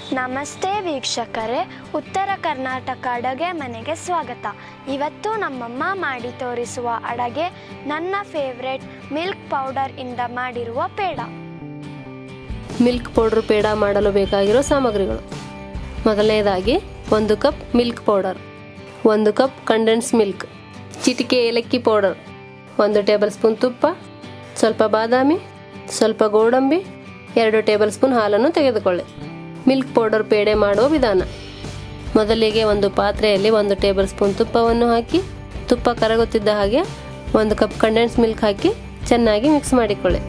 ನಮಸ್ತೆ ವೀಕ್ಷಕರೇ ಉತ್ತರ ಕರ್ನಾಟಕ ಅಡುಗೆ ಮನೆಗೆ ಸ್ವಾಗತ ಇವತ್ತು ನಮ್ಮಮ್ಮ ಮಾಡಿ ತೋರಿಸುವ ಅಡುಗೆ ನನ್ನ ಫೇವ್ರೆಟ್ ಮಿಲ್ಕ್ ಪೌಡರ್ ಇಂದ ಮಾಡಿರುವ ಪೇಡ ಮಿಲ್ಕ್ ಪೌಡರ್ ಪೇಡ ಮಾಡಲು ಬೇಕಾಗಿರೋ ಸಾಮಗ್ರಿಗಳು ಮೊದಲನೇದಾಗಿ ಒಂದು ಕಪ್ ಮಿಲ್ಕ್ ಪೌಡರ್ ಒಂದು ಕಪ್ ಕಂಡೆನ್ಸ್ ಮಿಲ್ಕ್ ಚಿಟಿಕೆ ಏಲಕ್ಕಿ ಪೌಡರ್ ಒಂದು ಟೇಬಲ್ ಸ್ಪೂನ್ ತುಪ್ಪ ಸ್ವಲ್ಪ ಬಾದಾಮಿ ಸ್ವಲ್ಪ ಗೋಡಂಬಿ ಎರಡು ಟೇಬಲ್ ಸ್ಪೂನ್ ಹಾಲನ್ನು ತೆಗೆದುಕೊಳ್ಳಿ ಮಿಲ್ಕ್ ಪೌಡರ್ ಪೇಡೆ ಮಾಡುವ ವಿಧಾನ ಮೊದಲಿಗೆ ಒಂದು ಪಾತ್ರೆಯಲ್ಲಿ ಒಂದು ಟೇಬಲ್ ಸ್ಪೂನ್ ತುಪ್ಪವನ್ನು ಹಾಕಿ ತುಪ್ಪ ಕರಗುತ್ತಿದ್ದ ಹಾಗೆ ಒಂದು ಕಪ್ ಕಂಡೆನ್ಸ್ ಮಿಲ್ಕ್ ಹಾಕಿ ಚೆನ್ನಾಗಿ ಮಿಕ್ಸ್ ಮಾಡಿಕೊಳ್ಳಿ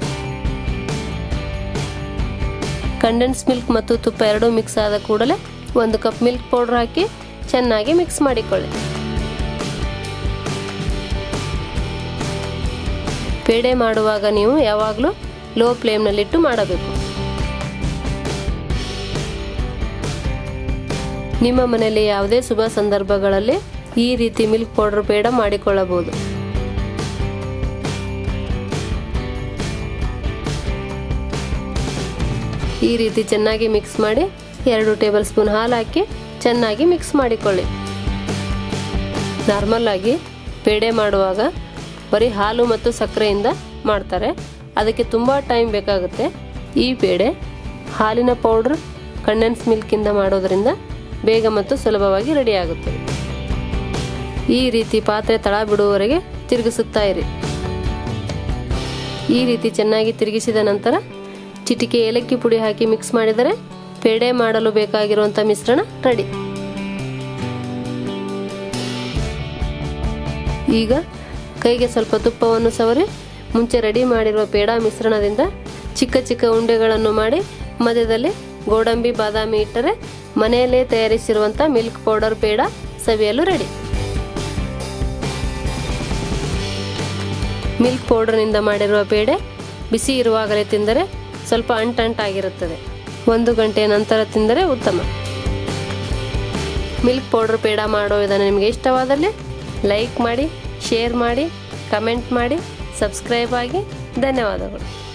ಕಂಡೆನ್ಸ್ ಮಿಲ್ಕ್ ಮತ್ತು ತುಪ್ಪ ಎರಡೂ ಮಿಕ್ಸ್ ಆದ ಕೂಡಲೇ ಒಂದು ಕಪ್ ಮಿಲ್ಕ್ ಪೌಡರ್ ಹಾಕಿ ಚೆನ್ನಾಗಿ ಮಿಕ್ಸ್ ಮಾಡಿಕೊಳ್ಳಿ ಪೇಡೆ ಮಾಡುವಾಗ ನೀವು ಯಾವಾಗಲೂ ಲೋ ಫ್ಲೇಮ್ನಲ್ಲಿಟ್ಟು ಮಾಡಬೇಕು ನಿಮ್ಮ ಮನೆಯಲ್ಲಿ ಯಾವುದೇ ಶುಭ ಸಂದರ್ಭಗಳಲ್ಲಿ ಈ ರೀತಿ ಮಿಲ್ಕ್ ಪೌಡರ್ ಪೇಡ ಮಾಡಿಕೊಳ್ಳಬಹುದು ಈ ರೀತಿ ಚೆನ್ನಾಗಿ ಮಿಕ್ಸ್ ಮಾಡಿ ಎರಡು ಟೇಬಲ್ ಸ್ಪೂನ್ ಹಾಲು ಹಾಕಿ ಚೆನ್ನಾಗಿ ಮಿಕ್ಸ್ ಮಾಡಿಕೊಳ್ಳಿ ನಾರ್ಮಲ್ ಆಗಿ ಪೇಡೆ ಮಾಡುವಾಗ ಬರೀ ಹಾಲು ಮತ್ತು ಸಕ್ಕರೆಯಿಂದ ಮಾಡ್ತಾರೆ ಅದಕ್ಕೆ ತುಂಬ ಟೈಮ್ ಬೇಕಾಗುತ್ತೆ ಈ ಪೇಡೆ ಹಾಲಿನ ಪೌಡ್ರ್ ಕಂಡೆನ್ಸ್ ಮಿಲ್ಕಿಂದ ಮಾಡೋದ್ರಿಂದ ಬೇಗ ಮತ್ತು ಸುಲಭವಾಗಿ ರೆಡಿ ಆಗುತ್ತೆ ಈ ರೀತಿ ಪಾತ್ರೆ ತಳ ಬಿಡುವವರೆಗೆ ತಿರುಗಿಸುತ್ತಾ ಇರಿ ಈ ರೀತಿ ಚೆನ್ನಾಗಿ ತಿರುಗಿಸಿದ ನಂತರ ಚಿಟಿಕೆ ಏಲಕ್ಕಿ ಪುಡಿ ಹಾಕಿ ಮಿಕ್ಸ್ ಮಾಡಿದರೆ ಪೇಡೆ ಮಾಡಲು ಬೇಕಾಗಿರುವಂಥ ಮಿಶ್ರಣ ರೆಡಿ ಈಗ ಕೈಗೆ ಸ್ವಲ್ಪ ತುಪ್ಪವನ್ನು ಸವರಿ ಮುಂಚೆ ರೆಡಿ ಮಾಡಿರುವ ಪೇಡ ಮಿಶ್ರಣದಿಂದ ಚಿಕ್ಕ ಚಿಕ್ಕ ಉಂಡೆಗಳನ್ನು ಮಾಡಿ ಮಧ್ಯದಲ್ಲಿ ಗೋಡಂಬಿ ಬಾದಾಮಿ ಇಟ್ಟರೆ ಮನೆಯಲ್ಲೇ ತಯಾರಿಸಿರುವಂಥ ಮಿಲ್ಕ್ ಪೌಡರ್ ಪೇಡ ಸವಿಯಲು ರೆಡಿ ಮಿಲ್ಕ್ ಪೌಡರ್ನಿಂದ ಮಾಡಿರುವ ಪೇಡೆ ಬಿಸಿ ಇರುವಾಗಲೇ ತಿಂದರೆ ಸ್ವಲ್ಪ ಅಂಟಂಟಾಗಿರುತ್ತದೆ ಒಂದು ಗಂಟೆಯ ನಂತರ ತಿಂದರೆ ಉತ್ತಮ ಮಿಲ್ಕ್ ಪೌಡರ್ ಪೇಡ ಮಾಡೋ ವಿಧಾನ ನಿಮಗೆ ಇಷ್ಟವಾದಲ್ಲಿ ಲೈಕ್ ಮಾಡಿ ಶೇರ್ ಮಾಡಿ ಕಮೆಂಟ್ ಮಾಡಿ ಸಬ್ಸ್ಕ್ರೈಬ್ ಆಗಿ ಧನ್ಯವಾದಗಳು